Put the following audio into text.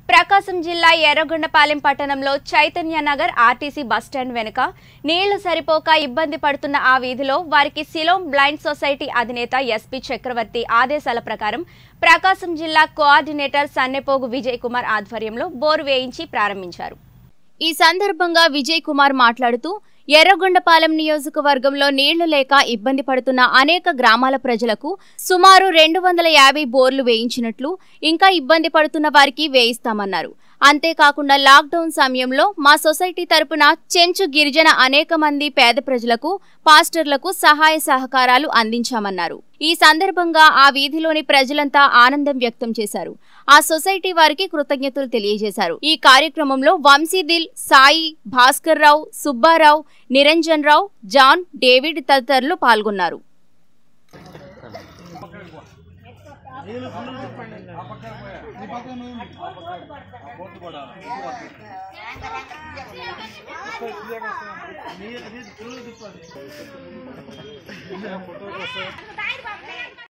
ప్రకాశం జిల్లా ఎర్రగొండపాలెం పట్టణంలో Chaitanya Nagar RTC bus stand వెనుక నీళ్లు సరిపోక ఇబ్బంది పడుతున్న ఆ వీధిలో వారికి సిలోం బ్లైండ్ సొసైటీ అధినేత ఎస్పీ చక్రవర్తి ఆదేశాల ప్రకారం ప్రకాశం జిల్లా కోఆర్డినేటర్ సన్నెపోగు విజయ్ కుమార్ ఆధ్వర్యంలో బోరు వేయించి ప్రారంభించారు ఈ సందర్భంగా విజయ్ కుమార్ మాట్లాడుతూ ఎర్రగొండపాలెం నియోజకవర్గంలో నీళ్లు లేక ఇబ్బంది పడుతున్న అనేక గ్రామాల ప్రజలకు సుమారు రెండు వందల యాభై బోర్లు వేయించినట్లు ఇంకా ఇబ్బంది పడుతున్న వారికి వేయిస్తామన్నారు అంతేకాకుండా లాక్డౌన్ సమయంలో మా సొసైటీ తరపున చెంచు గిరిజన అనేక మంది పేద ప్రజలకు పాస్టర్లకు సహాయ సహకారాలు అందించామన్నారు ఈ సందర్భంగా ఆ వీధిలోని ప్రజలంతా ఆనందం వ్యక్తం చేశారు ఆ సొసైటీ వారికి కృతజ్ఞతలు తెలియజేశారు ఈ కార్యక్రమంలో వంశీదిల్ సాయి భాస్కర్ రావు సుబ్బారావు నిరంజన్ రావు జాన్ డేవిడ్ తదితరులు పాల్గొన్నారు ఫోటో